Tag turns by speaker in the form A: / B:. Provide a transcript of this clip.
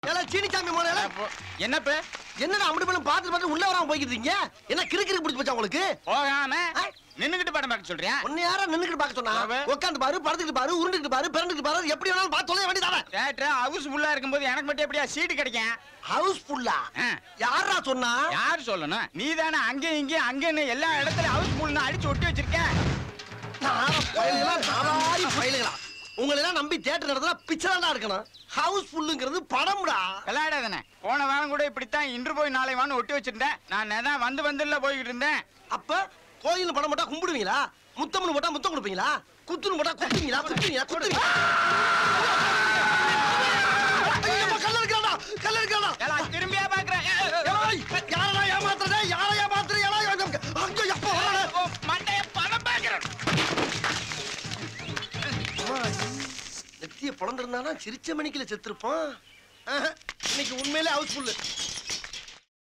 A: ஏல சீனிச்சாமி மோனே
B: என்னப்ப
A: என்னடா அப்படி பண்ணி பார்த்து பார்த்து உள்ள வராம போய்க்கிட்டு இருக்கீங்க என்ன கிறு கிறு பிடிச்சு போச்சா உங்களுக்கு
B: போகாம
A: ஆ?
B: நின்னுகிட்டு படம் பார்க்க சொல்றியா
A: உன்னை யாரா நின்னுக்கிட்டு பார்க்க சொன்னா
B: அவ.
A: உட்காந்து பாரு படுத்துக்கிட்டு பாரு உருண்டுக்கிட்டு பாரு பிறந்துக்கிட்டு பாரு எப்படி வேணாலும் பார்த்து தொலைய வேண்டியதானே
B: தேட்டர் ஹவுஸ் ஃபுல்லா இருக்கும்போது எனக்கு மட்டும் எப்படியா சீட்டு கிடைக்கும்
A: ஹவுஸ் ஃபுல்லா
B: ஆ.
A: யாரா சொன்னா
B: யார் சொல்லணும் நீ தானே அங்கேயும் இங்கேயும் அங்கேயும் எல்லா இடத்துலயும் ஹவுஸ் ஃபுல்னு அடிச்சு ஒட்டி வச்சிருக்க
A: நார பயலுகளா நாராரி பயலுகளா உங்களை எல்லாம் நம்பி தியேட்டர் நடத்தினா பிச்சை இருக்கணும் ஹவுஸ் ஃபுல்லுங்கிறது படம்டா
B: விளையாடாதானே போன வாரம் கூட இப்படித்தான் இன்று போய் நாளை வான்னு ஒட்டி வச்சிருந்தேன் நான் தான் வந்து வந்துல போய்கிட்டு இருந்தேன்
A: அப்ப கோயில் படம் போட்டா கும்பிடுவீங்களா முத்தம்னு போட்டா முத்தம் கொடுப்பீங்களா குத்துன்னு போட்டா குத்துவீங்களா குத்துவீங்களா குத்துவீங்களா ஐயோ, கல்ல இருக்கிறாடா கல்ல இருக்கிறாடா
B: ஏலா, திரும்பியா பாக்குறேன்
A: ஏய், யாரடா ஏமாத்துறதே யாரை ஏமாத்துறே யாரா அங்க எப்போ வரடா
B: மண்டைய படம் பாக்குறேன்
A: நெத்திய பிளந்திருந்தானா சிரிச்ச மணிக்குல செத்துருப்பான் ஆஹா, இன்னைக்கு உண்மையிலே ஹவுஸ் ஃபுல்லு